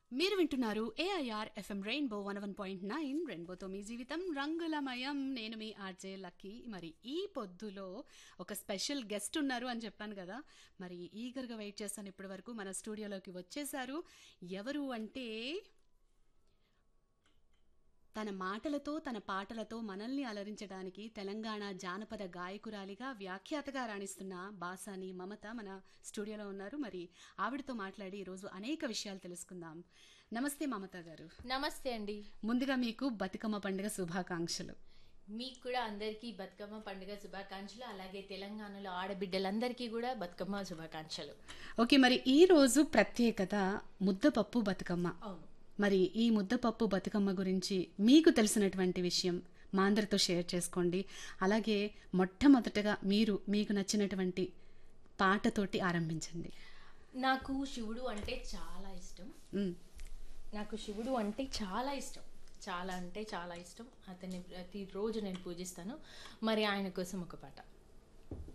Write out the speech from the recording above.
మీరు వింటున్నారు AIR FM rainbow one one point nine రెయిన్బోతో మీ జీవితం రంగులమయం నేను మీ ఆర్జే లక్కీ మరి ఈ పొద్దులో ఒక స్పెషల్ గెస్ట్ ఉన్నారు అని చెప్పాను కదా మరి ఈగర్గా వెయిట్ చేస్తాను ఇప్పటి వరకు మన స్టూడియోలోకి వచ్చేసారు ఎవరు అంటే తన మాటలతో తన పాటలతో మనల్ని అలరించడానికి తెలంగాణ జానపద గాయకురాలిగా వ్యాఖ్యాతగా రాణిస్తున్న బాసాని మమత మన స్టూడియోలో ఉన్నారు మరి ఆవిడతో మాట్లాడి ఈరోజు అనేక విషయాలు తెలుసుకుందాం నమస్తే మమత గారు నమస్తే అండి ముందుగా మీకు బతుకమ్మ పండుగ శుభాకాంక్షలు మీకు కూడా అందరికీ బతుకమ్మ పండుగ శుభాకాంక్షలు అలాగే తెలంగాణలో ఆడబిడ్డలందరికీ కూడా బతుకమ్మ శుభాకాంక్షలు ఓకే మరి ఈ రోజు ప్రత్యేకత ముద్దపప్పు బతుకమ్మ అవును మరి ఈ ముద్దపప్పు బతుకమ్మ గురించి మీకు తెలిసినటువంటి విషయం మా అందరితో షేర్ చేసుకోండి అలాగే మొట్టమొదటగా మీరు మీకు నచ్చినటువంటి పాటతోటి ఆరంభించండి నాకు శివుడు అంటే చాలా ఇష్టం మ్, నాకు శివుడు అంటే చాలా ఇష్టం చాలా అంటే చాలా ఇష్టం అతన్ని ప్రతిరోజు నేను పూజిస్తాను మరి ఆయన కోసం ఒక పాట